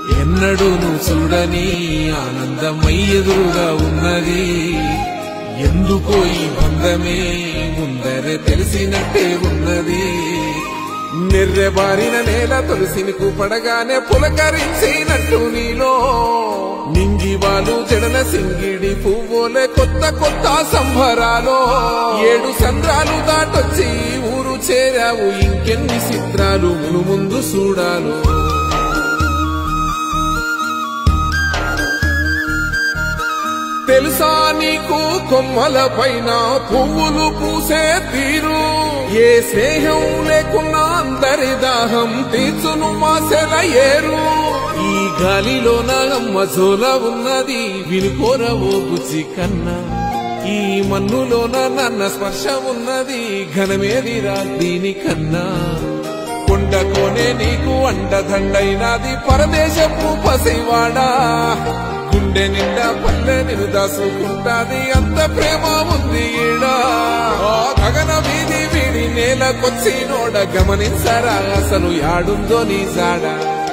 ఎన్నడూను చూడని ఆనందమై ఎదురుగా ఉన్నది ఎందుకో ఈ బంధమే ముందరే తెలిసినట్టే ఉన్నది నిర్రెబారిన నేల తులసిని పడగానే పులకరించినట్టు నీలో నింగివాలు జడల సింగిడి పువ్వులే కొత్త కొత్త సంభరాలో ఏడు సంద్రాలు దాటొచ్చి ఊరు చేరావు ఇంకెన్ని చిత్రాలు మును ముందు చూడాలో తెలుసా నీకు కొమ్మల పైన పువ్వులు పూసే తీరు ఏ స్నేహం లేకున్నా అందరి దాహం తీర్చును మాసెల ఏరు ఈ గాలిలోన మజోల ఉన్నది వినుకోరవో బుజ్జి కన్నా ఈ మన్నులోన నన్న స్పర్శ ఉన్నది ఘనమేదిరా దీనికన్నా కొండ కోనే నీకు అండదండైనది పరదేశపు పసివాడా గుండె నిండా పల్లె నిన్ను దాసుకుంటాది అంత ప్రేమ ఉంది ఈడా ఆ గగన వీధి వీడి నేలకొచ్చి నోడ గమనించరా అసలు యాడుందో నీ జాడా